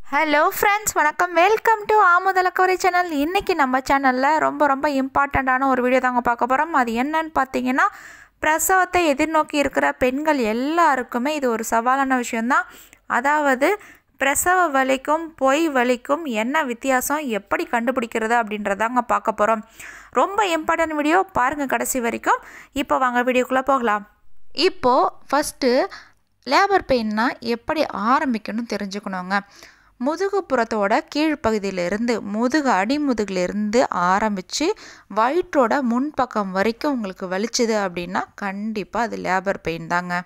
hello friends வணக்கம் welcome to ஆமுதலக்கவரை channel இன்றைக்கி நம்ம சேனலில் ரொம்ப ரொம்ப இம்பார்ட்டண்ட்டான ஒரு வீடியோ தாங்க பார்க்க போகிறோம் அது என்னன்னு பார்த்தீங்கன்னா பிரசவத்தை எதிர்நோக்கி இருக்கிற பெண்கள் எல்லாருக்குமே இது ஒரு சவாலான விஷயந்தான் அதாவது பிரசவ வலிக்கும் பொய் வலிக்கும் என்ன வித்தியாசம் எப்படி கண்டுபிடிக்கிறது அப்படின்றதாங்க பார்க்க போகிறோம் ரொம்ப இம்பார்ட்டன்ட் வீடியோ பாருங்கள் கடைசி வரைக்கும் இப்போ வாங்க வீடியோக்குள்ளே போகலாம் இப்போது ஃபஸ்ட்டு லேபர் பெயின்னா எப்படி ஆரம்பிக்கணும்னு தெரிஞ்சுக்கணுங்க முதுகுப்புறத்தோட கீழ்ப்பகுதியிலிருந்து முதுகு அடிமுதுகிலிருந்து ஆரம்பித்து வயிற்றோட முன்பக்கம் வரைக்கும் உங்களுக்கு வலிச்சுது அப்படின்னா கண்டிப்பாக அது லேபர் பெயின் தாங்க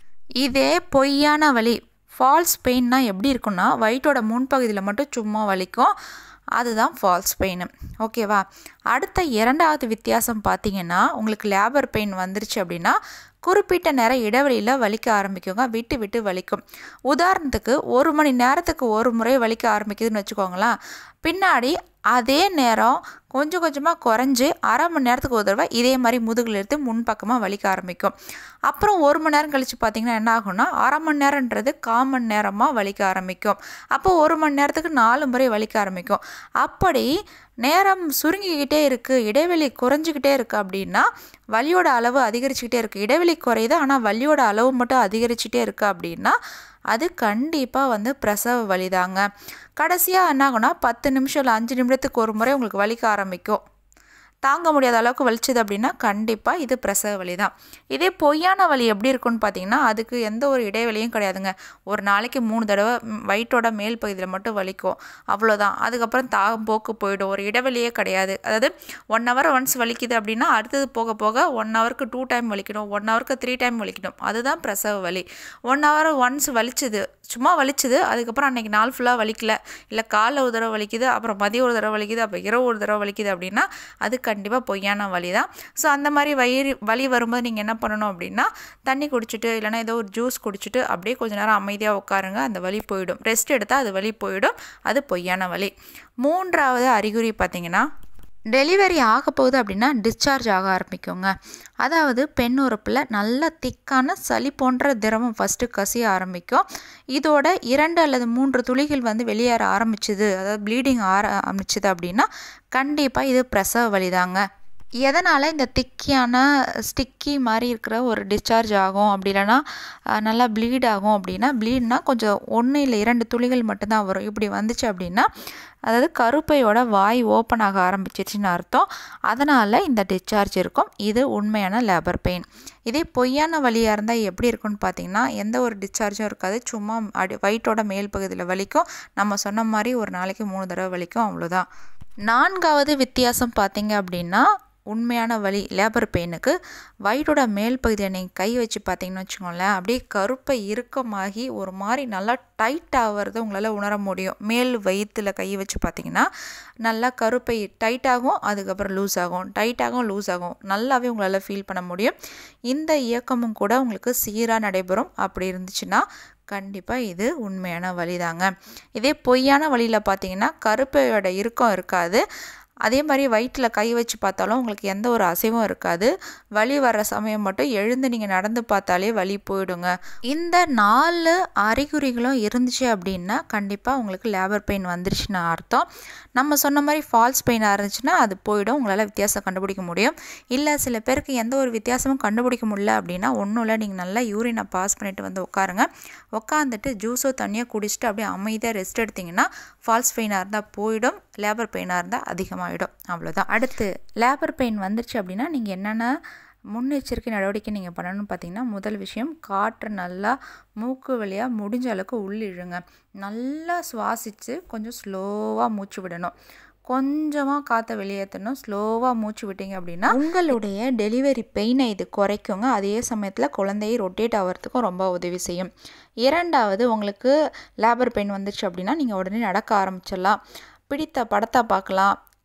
இதே பொய்யான வலி ஃபால்ஸ் பெயின்னா எப்படி இருக்குன்னா வயிற்றோட முன்பகுதியில் மட்டும் சும்மா வலிக்கும் அதுதான் ஃபால்ஸ் பெயின் ஓகேவா அடுத்த இரண்டாவது வித்தியாசம் பார்த்தீங்கன்னா உங்களுக்கு லேபர் பெயின் வந்துருச்சு அப்படின்னா குறிப்பிட்ட நேரம் இடைவெளியில் வலிக்க ஆரம்பிக்குங்க விட்டு விட்டு வலிக்கும் உதாரணத்துக்கு ஒரு மணி நேரத்துக்கு ஒரு முறை வலிக்க ஆரம்பிக்குதுன்னு வச்சுக்கோங்களேன் பின்னாடி அதே நேரம் கொஞ்சம் கொஞ்சமாக குறைஞ்சி அரை மணி நேரத்துக்கு ஒரு தடவை இதே மாதிரி முதுகில் எடுத்து முன்பக்கமாக வலிக்க ஆரம்பிக்கும் அப்புறம் ஒரு மணி நேரம் கழித்து பார்த்திங்கன்னா என்ன ஆகும்னா அரை மணி நேரன்றது கால் மணி நேரமாக வலிக்க ஆரம்பிக்கும் அப்போ ஒரு மணி நேரத்துக்கு நாலு முறை வலிக்க ஆரம்பிக்கும் அப்படி நேரம் சுருங்கிக்கிட்டே இருக்குது இடைவெளி குறைஞ்சிக்கிட்டே இருக்குது அப்படின்னா வலியோட அளவு அதிகரிச்சுக்கிட்டே இருக்குது இடைவெளி குறையுது ஆனால் வலியோட அளவு மட்டும் அதிகரிச்சுட்டே இருக்குது அப்படின்னா அது கண்டிப்பாக வந்து பிரசவ வலி தாங்க கடைசியாக என்ன ஆகும்னா பத்து நிமிஷம் இல்லை அஞ்சு நிமிடத்துக்கு ஒரு முறை உங்களுக்கு வலிக்க ஆரம்பிக்கும் தாங்க முடியாத அளவுக்கு வலிச்சுது அப்படின்னா கண்டிப்பாக இது பிரசவ வலி தான் இதே பொய்யான வலி எப்படி இருக்குன்னு பார்த்தீங்கன்னா அதுக்கு எந்த ஒரு இடைவெளியும் கிடையாதுங்க ஒரு நாளைக்கு மூணு தடவை வயிற்றோட மேல் பகுதியில் மட்டும் வலிக்கும் அவ்வளோதான் அதுக்கப்புறம் தாகம் போக்கு போயிடும் ஒரு இடைவெளியே கிடையாது அதாவது ஒன் ஹவர் ஒன்ஸ் வலிக்குது அப்படின்னா அடுத்தது போக போக ஒன் ஹவருக்கு டூ டைம் வலிக்கணும் ஒன் ஹவருக்கு த்ரீ டைம் வலிக்கணும் அதுதான் பிரசவ வலி ஒன் ஹவர் ஒன்ஸ் வலிச்சுது சும்மா வலிச்சுது அதுக்கப்புறம் அன்றைக்கி நாள் ஃபுல்லாக வலிக்கல இல்லை காலைல ஒரு தடவை வலிக்குது அப்புறம் மதியம் ஒரு தடவை வலிக்குது அப்புறம் இரவு ஒரு தடவை வலிக்குது அப்படின்னா அது கண்டிப்பாக பொய்யான வலி தான் ஸோ அந்த மாதிரி வயிறு வலி வரும்போது நீங்கள் என்ன பண்ணணும் அப்படின்னா தண்ணி குடிச்சிட்டு இல்லைனா ஏதோ ஒரு ஜூஸ் குடிச்சிட்டு அப்படியே கொஞ்ச நேரம் அமைதியாக உட்காருங்க அந்த வலி போயிடும் ரெஸ்ட் எடுத்தால் அது வலி போயிடும் அது பொய்யான வலி மூன்றாவது அறிகுறி பார்த்திங்கன்னா டெலிவரி ஆக போகுது அப்படின்னா டிஸ்சார்ஜ் ஆக ஆரம்பிக்குங்க அதாவது பெண் உறுப்பில் நல்ல திக்கான சளி போன்ற திரவம் ஃபஸ்ட்டு கசிய ஆரம்பிக்கும் இதோட இரண்டு அல்லது மூன்று துளிகள் வந்து வெளியேற ஆரம்பிச்சுது அதாவது ப்ளீடிங் ஆர ஆரம்பிச்சுது அப்படின்னா கண்டிப்பாக இது பிரசவ வலிதாங்க எதனால் இந்த திக்கியான ஸ்டிக்கி மாதிரி இருக்கிற ஒரு டிஸ்சார்ஜ் ஆகும் அப்படி இல்லைன்னா நல்லா ப்ளீட் ஆகும் அப்படின்னா ப்ளீட்னா கொஞ்சம் ஒன்று இல்லை இரண்டு துளிகள் மட்டும்தான் வரும் இப்படி வந்துச்சு அப்படின்னா அதாவது கருப்பையோட வாய் ஓப்பன் ஆக ஆரம்பிச்சிருச்சுன்னு அர்த்தம் அதனால் இந்த டிஸ்சார்ஜ் இருக்கும் இது உண்மையான லேபர் பெயின் இதே பொய்யான வழியாக இருந்தால் எப்படி இருக்குன்னு பார்த்தீங்கன்னா எந்த ஒரு டிஸ்சார்ஜும் இருக்காது சும்மா அடி வயிற்றோட மேல் பகுதியில் வலிக்கும் நம்ம சொன்ன மாதிரி ஒரு நாளைக்கு மூணு தடவை வலிக்கும் அவ்வளோதான் நான்காவது வித்தியாசம் பார்த்தீங்க அப்படின்னா உண்மையான வலி லேபர் பெயினுக்கு வயிற்றோட மேல் பகுதியை நீங்கள் கை வச்சு பார்த்தீங்கன்னு வச்சுக்கோங்களேன் அப்படியே கருப்பை இறுக்கமாகி ஒரு மாதிரி நல்லா டைட் ஆகிறத உங்களால் உணர முடியும் மேல் வயிற்றில் கை வச்சு பார்த்தீங்கன்னா நல்லா கருப்பை டைட் ஆகும் அதுக்கப்புறம் லூஸ் ஆகும் டைட் ஆகும் லூஸ் ஆகும் நல்லாவே உங்களால் ஃபீல் பண்ண முடியும் இந்த இயக்கமும் கூட உங்களுக்கு சீராக நடைபெறும் அப்படி இருந்துச்சுன்னா கண்டிப்பாக இது உண்மையான வழி தாங்க இதே பொய்யான வழியில் பார்த்தீங்கன்னா கருப்பையோட இறுக்கம் இருக்காது அதே மாதிரி வயிற்றில் கை வச்சு பார்த்தாலும் உங்களுக்கு எந்த ஒரு அசைவும் இருக்காது வலி வர்ற சமயம் மட்டும் எழுந்து நீங்கள் நடந்து பார்த்தாலே வலி போயிடுங்க இந்த நாலு அறிகுறிகளும் இருந்துச்சு அப்படின்னா கண்டிப்பாக உங்களுக்கு லேபர் பெயின் வந்துருச்சுன்னு அர்த்தம் நம்ம சொன்ன மாதிரி ஃபால்ஸ் பெயினாக இருந்துச்சுன்னா அது போயிடும் உங்களால் வித்தியாசம் கண்டுபிடிக்க முடியும் இல்லை சில பேருக்கு எந்த ஒரு வித்தியாசமும் கண்டுபிடிக்க முடியல அப்படின்னா ஒன்றும் இல்லை நீங்கள் நல்லா யூரினை பாஸ் பண்ணிவிட்டு வந்து உட்காருங்க உட்காந்துட்டு ஜூஸோ தண்ணியோ குடிச்சிட்டு அப்படியே அமைதியாக ரெஸ்ட் எடுத்திங்கன்னா ஃபால்ஸ் பெயினாக இருந்தால் போயிடும் லேபர் பெயினாக இருந்தால் அதிகமாகிடும் அவ்வளோதான் அடுத்து லேபர் பெயின் வந்துருச்சு அப்படின்னா நீங்கள் என்னென்ன முன்னெச்சரிக்கை நடவடிக்கை நீங்கள் பண்ணணும்னு பார்த்தீங்கன்னா முதல் விஷயம் காற்று நல்லா மூக்கு வழியாக முடிஞ்ச அளவுக்கு உள்ளிழுங்க நல்லா சுவாசித்து கொஞ்சம் ஸ்லோவாக மூச்சு விடணும் கொஞ்சமாக காற்றை வெளியேற்றணும் ஸ்லோவாக மூச்சு விட்டீங்க அப்படின்னா உங்களுடைய டெலிவரி பெயினை இது குறைக்குங்க அதே சமயத்தில் குழந்தையை ரொட்டேட் ஆகிறதுக்கும் ரொம்ப உதவி செய்யும் இரண்டாவது உங்களுக்கு லேபர் பெயின் வந்துச்சு அப்படின்னா நீங்கள் உடனே நடக்க ஆரம்பிச்சிடலாம் பிடித்த படத்தை பார்க்கலாம்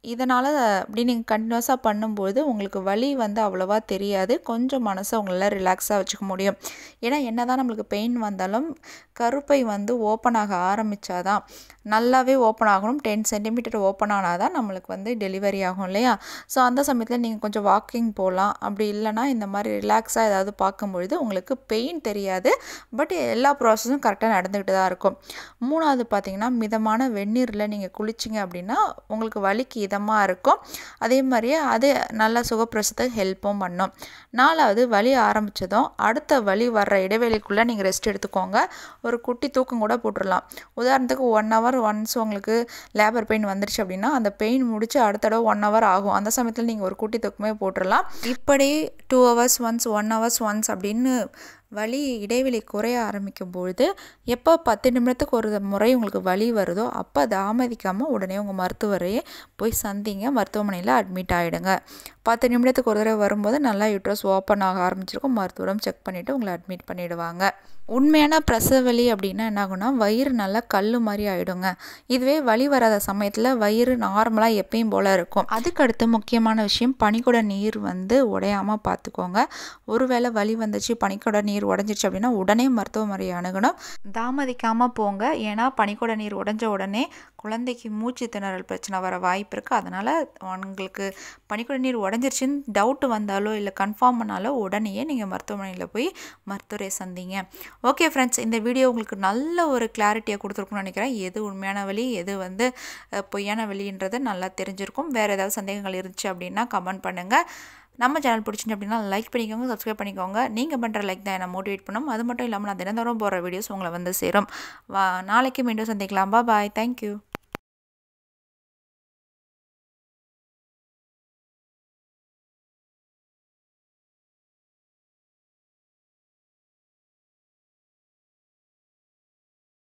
இதனால் அப்படி நீங்கள் கண்டினியூஸாக பண்ணும்போது உங்களுக்கு வலி வந்து அவ்வளோவா தெரியாது கொஞ்சம் மனசை உங்களால் ரிலாக்ஸாக வச்சுக்க முடியும் ஏன்னா என்ன தான் நம்மளுக்கு பெயின் வந்தாலும் கருப்பை வந்து ஓப்பன் ஆக ஆரம்பித்தாதான் நல்லாவே ஓப்பன் ஆகணும் டென் சென்டிமீட்டர் ஓப்பன் ஆனால் தான் நம்மளுக்கு வந்து டெலிவரி ஆகும் இல்லையா ஸோ அந்த சமயத்தில் நீங்கள் கொஞ்சம் வாக்கிங் போகலாம் அப்படி இல்லைனா இந்த மாதிரி ரிலாக்ஸாக ஏதாவது பார்க்கும்பொழுது உங்களுக்கு பெயின் தெரியாது பட் எல்லா ப்ராசஸும் கரெக்டாக நடந்துக்கிட்டு தான் இருக்கும் மூணாவது பார்த்திங்கன்னா மிதமான வெந்நீரில் நீங்கள் குளிச்சிங்க அப்படின்னா உங்களுக்கு வலிக்கு இதமாக இருக்கும் அதே மாதிரியே அது நல்ல சுகப்பிரசத்துக்கு ஹெல்ப்பும் பண்ணும் நாலாவது வலி ஆரம்பித்ததும் அடுத்த வலி வர்ற இடைவெளிக்குள்ளே நீங்கள் ரெஸ்ட் எடுத்துக்கோங்க ஒரு குட்டி தூக்கம் கூட போட்டுடலாம் உதாரணத்துக்கு ஒன் ஹவர் ஒன்ஸ் உங்களுக்கு லேபர் பெயின் வந்துருச்சு அப்படின்னா அந்த பெயின் முடிச்சு அடுத்த தடவை ஒன் ஹவர் ஆகும் அந்த சமயத்தில் நீங்கள் ஒரு குட்டி தூக்கமே போட்டுடலாம் இப்படி two hours once one hours once அப்படின்னு வலி இடைவெளி குறைய ஆரம்பிக்கும் பொழுது எப்போ பத்து நிமிடத்துக்கு ஒரு முறை உங்களுக்கு வலி வருதோ அப்போ தாமதிக்காமல் உடனே உங்கள் மருத்துவரையே போய் சந்திங்க மருத்துவமனையில் அட்மிட் ஆகிடுங்க பத்து நிமிடத்துக்கு ஒரு தடவை வரும்போது நல்லா யூட்ரஸ் ஓப்பன் ஆக ஆரம்பிச்சிருக்கும் மருத்துவரம் செக் பண்ணிவிட்டு உங்களை அட்மிட் பண்ணிவிடுவாங்க உண்மையான பிரசவ வலி அப்படின்னா என்ன ஆகும்னா வயிறு நல்லா கல் மாதிரி ஆகிடுங்க இதுவே வலி வராத சமயத்தில் வயிறு நார்மலாக எப்பயும் போல் இருக்கும் அதுக்கடுத்து முக்கியமான விஷயம் பனிக்குட நீர் வந்து உடையாமல் பார்த்துக்கோங்க ஒருவேளை வலி வந்துச்சு பனிக்குட நீர் உடஞ்சிருச்சு அப்படின்னா உடனே மருத்துவமனை அணுகணும் தாமதிக்காமல் போங்க ஏன்னா பனிக்குட நீர் உடஞ்ச உடனே குழந்தைக்கு மூச்சு திணறல் பிரச்சனை வர வாய்ப்பு இருக்குது அதனால் உங்களுக்கு பனிக்குட நீர் உடஞ்சிருச்சுன்னு டவுட்டு வந்தாலோ இல்லை கன்ஃபார்ம் பண்ணாலோ உடனேயே நீங்கள் மருத்துவமனையில் போய் மருத்துவரை சந்திங்க ஓகே ஃப்ரெண்ட்ஸ் இந்த வீடியோ உங்களுக்கு நல்ல ஒரு கிளாரிட்டியை கொடுத்துருக்குன்னு நினைக்கிறேன் எது உண்மையான வழி எது வந்து பொய்யான வழின்றது நல்லா தெரிஞ்சிருக்கும் வேறு ஏதாவது சந்தேகங்கள் இருந்துச்சு அப்படின்னா கமெண்ட் பண்ணுங்கள் நம்ம சேனல் பிடிச்சிருந்து அப்படின்னா லைக் பண்ணிக்கோங்க சப்ஸ்கிரைப் பண்ணிக்கோங்க நீங்கள் பண்ணுற லைக் தான் என்னை மோட்டிவேட் பண்ணும் அது மட்டும் இல்லாமல் நான் தினந்தோறும் போகிற வீடியோஸ் உங்களை வந்து சேரும் வா நாளைக்கு மீண்டும் சந்திக்கலாம் பா பாய் தேங்க்யூ